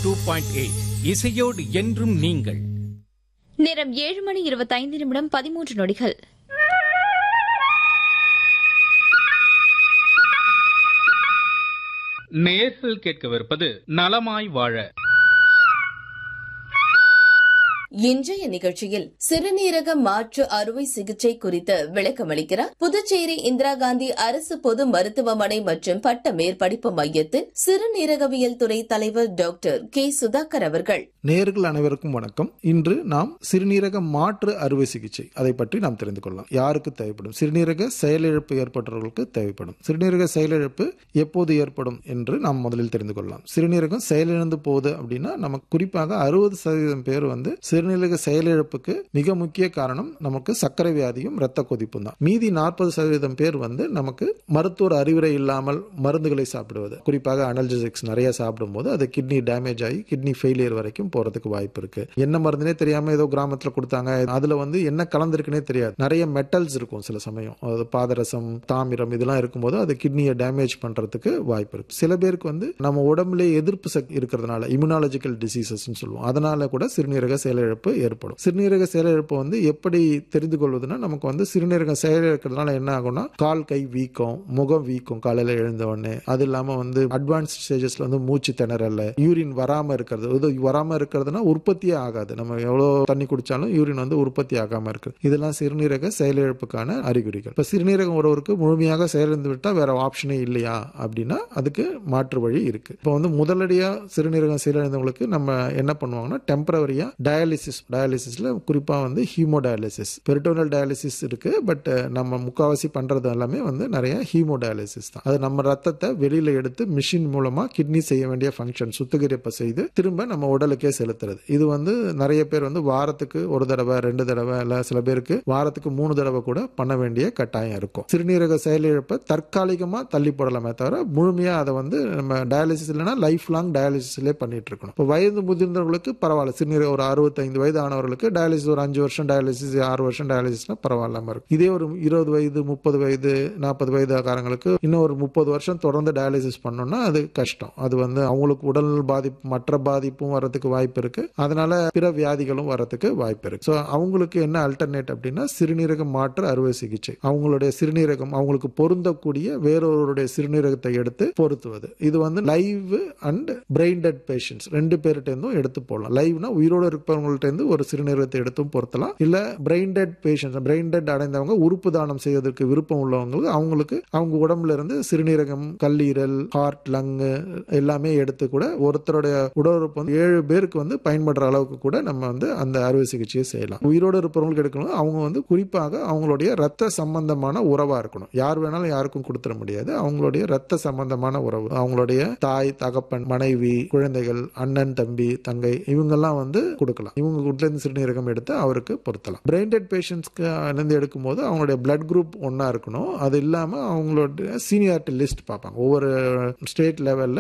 two point eight இசையோடு என்றும் நீங்கள் நேரம் ஏழு மணி இருபத்தைந்து நிமிடம் பதிமூன்று நொடிகள் நேர்கள் கேட்கவிருப்பது நலமாய் வாழ இன்றைய நிகழ்ச்சியில் சிறுநீரக மாற்று அறுவை சிகிச்சை குறித்து விளக்கமளிக்கிறார் புதுச்சேரி இந்திரா காந்தி அரசு பொது மருத்துவமனை மற்றும் பட்ட மேற்படிப்பு மையத்தின் சிறுநீரகவியல் துறை தலைவர் டாக்டர் கே சுதாகர் அவர்கள் நேர்கள் அனைவருக்கும் வணக்கம் இன்று நாம் சிறுநீரக மாற்று அறுவை சிகிச்சை அதை பற்றி நாம் தெரிந்து கொள்ளலாம் யாருக்கு தேவைப்படும் சிறுநீரக செயலிழப்பு ஏற்பட்டவர்களுக்கு தேவைப்படும் சிறுநீரக செயலிழப்பு எப்போது ஏற்படும் என்று நாம் முதலில் தெரிந்து கொள்ளலாம் சிறுநீரகம் செயலிழந்து போகுது அப்படின்னா நமக்கு குறிப்பாக அறுபது சதவீதம் பேர் வந்து சிறுநீரக செயலிழப்புக்கு மிக முக்கிய காரணம் நமக்கு சர்க்கரை வியாதியும் இரத்த கொதிப்பும் தான் மீதி நாற்பது சதவீதம் பேர் வந்து நமக்கு மருத்துவர் அறிவுரை இல்லாமல் மருந்துகளை சாப்பிடுவது குறிப்பாக அனல்ஜெசிக்ஸ் நிறைய சாப்பிடும்போது அது கிட்னி டேமேஜ் ஆகி கிட்னி ஃபெயிலியர் வரைக்கும் போறதுக்கு வாய்ப்பு இருக்கு என்ன மருந்துனே தெரியாம ஏதோ கிராமத்துல கொடுத்தாங்க அதுல வந்து என்ன கலந்துருக்குன்னே தெரியாது நிறைய மெட்டல்ஸ் இருக்கும் சில சமயம் அது பாதரசம் தாமிரம் இதெல்லாம் இருக்கும்போது அது கிட்னியை டேமேஜ் பண்றதுக்கு வாய்ப்பு இருக்கு சில பேருக்கு வந்து நம்ம உடம்புல எதிர்ப்பு சக்தி இருக்கிறதுனால இம்யூனாலஜிக்கல் டிசீசஸ் சொல்லுவோம் அதனால கூட சிறுநீரக செயலிழப்பு ஏற்படும் சிறுநீரக செயலிழப்பு வந்து எப்படி தெரிந்து கொள்வதுன்னா நமக்கு வந்து சிறுநீரகம் செயலிழக்கிறதுனால என்ன ஆகும்னா கால் கை வீக்கம் முகம் வீக்கம் காலையில எழுந்த உடனே அது இல்லாம வந்து அட்வான்ஸ் ஸ்டேஜஸ்ல வந்து மூச்சு திணறல யூரின் வராம இருக்கிறது இது வராம இருக்கிறதுனா உற்பத்தியே ஆகாது நம்ம எவ்வளவு தண்ணி குடிச்சாலும் யூரின் வந்து உற்பத்தி ஆகாம இருக்கு இதெல்லாம் சிறுநீரக செயலிழப்புக்கான அறிகுறிகள் இப்ப சிறுநீரகம் ஒருவருக்கு முழுமையாக செயலிழந்து விட்டா வேற ஆப்ஷனே இல்லையா அப்படின்னா அதுக்கு மாற்று வழி இருக்கு இப்போ வந்து முதலடியா சிறுநீரகம் செயலிழந்தவங்களுக்கு நம்ம என்ன பண்ணுவாங்கன்னா டெம்பரவரியா டயாலிசிஸ் டயாலிசிஸ்ல குறிப்பா வந்து ஹீமோ டயாலிசிஸ் பெரிட்டோனல் டயாலிசிஸ் இருக்கு பட் நம்ம முக்காவாசி பண்றது எல்லாமே வந்து நிறைய ஹீமோ டயாலிசிஸ் தான் அது நம்ம ரத்தத்தை வெளியில எடுத்து மிஷின் மூலமா கிட்னி செய்ய வேண்டிய ஃபங்க்ஷன் சுத்திகரிப்பு செய்து திரும்ப நம்ம உடலுக்கே செலுத்துறது இது வந்து நிறைய பேர் வந்து வாரத்துக்கு ஒரு தடவை ரெண்டு தடவை இல்ல சில பேருக்கு வாரத்துக்கு மூணு தடவை கூட பண்ண வேண்டிய கட்டாயம் இருக்கும் சிறுநீரக செயலிழப்பை தற்காலிகமா தள்ளி போடலாமே தவிர முழுமையா அதை வந்து நம்ம டயாலிசிஸ் இல்லைன்னா லைஃப் லாங் டயாலிசிஸ்லேயே பண்ணிட்டு இருக்கணும் இப்போ வயது முதிர்ந்தவர்களுக்கு பரவாயில்ல சிறுநீரக ஒரு அறுபத்தைந்து வயது ஆனவர்களுக்கு டயாலிசிஸ் ஒரு அஞ்சு வருஷம் டயாலிசிஸ் ஆறு வருஷம் டயாலிசிஸ்னா பரவாயில்லாம இருக்கும் இதே ஒரு இருபது வயது முப்பது வயது நாற்பது வயதுக்காரங்களுக்கு இன்னும் ஒரு முப்பது வருஷம் தொடர்ந்து டயாலிசிஸ் பண்ணோம்னா அது கஷ்டம் அது வந்து அவங்களுக்கு உடல் பாதிப்பு மற்ற பாதிப்பும் வர்றதுக்கு வாய்ப்பு இருக்கு அதனால பிற வியாதிகளும் வர்றதுக்கு வாய்ப்பு இருக்கு ஸோ அவங்களுக்கு என்ன அல்டர்னேட் அப்படின்னா சிறுநீரக மாற்று அறுவை சிகிச்சை அவங்களுடைய சிறுநீரகம் அவங்களுக்கு பொருந்தக்கூடிய வேறொருடைய சிறுநீரகத்தை எடுத்து பொருத்துவது இது வந்து live and brain dead patients ரெண்டு பேர்கிட்ட இருந்தும் எடுத்து போடலாம் லைவ்னா உயிரோடு இருப்பவங்கள்ட்ட இருந்து ஒரு சிறுநீரகத்தை எடுத்தும் பொருத்தலாம் இல்ல brain dead patients brain dead அடைந்தவங்க உறுப்பு தானம் செய்வதற்கு விருப்பம் உள்ளவங்களுக்கு அவங்களுக்கு அவங்க உடம்புல இருந்து சிறுநீரகம் கல்லீரல் ஹார்ட் லங் எல்லாமே எடுத்து கூட ஒருத்தருடைய உடல் உறுப்பு வந்து ஏழு பேருக்கு வந்து பயன்படுற அளவுக்கு கூட நம்ம வந்து அந்த அறுவை சிகிச்சையை செய்யலாம் உயிரோடு இருப்பவங்களுக்கு எடுக்கணும் அவங்க வந்து குறிப்பாக அவங்களுடைய ரத்த சம்பந்தமான உறவா இருக்கணும் யார் வேணாலும் யாருக்கும் கொடுத்துட முடியாது அவங்களுடைய ரத்த சம்பந்தமான உறவு அவங்களுடைய தாய் தகப்பன் மனைவி குழந்தைகள் அண்ணன் தம்பி தங்கை இவங்கெல்லாம் வந்து கொடுக்கலாம் இவங்க வீட்டுல இருந்து சிறுநீரகம் எடுத்து அவருக்கு பொருத்தலாம் பிரெயின் டெட் பேஷண்ட்ஸ்க்கு இருந்து எடுக்கும்போது அவங்களுடைய பிளட் குரூப் ஒன்னா இருக்கணும் அது இல்லாம அவங்களோட சீனியாரிட்டி லிஸ்ட் பார்ப்பாங்க ஒவ்வொரு ஸ்டேட் லெவல்ல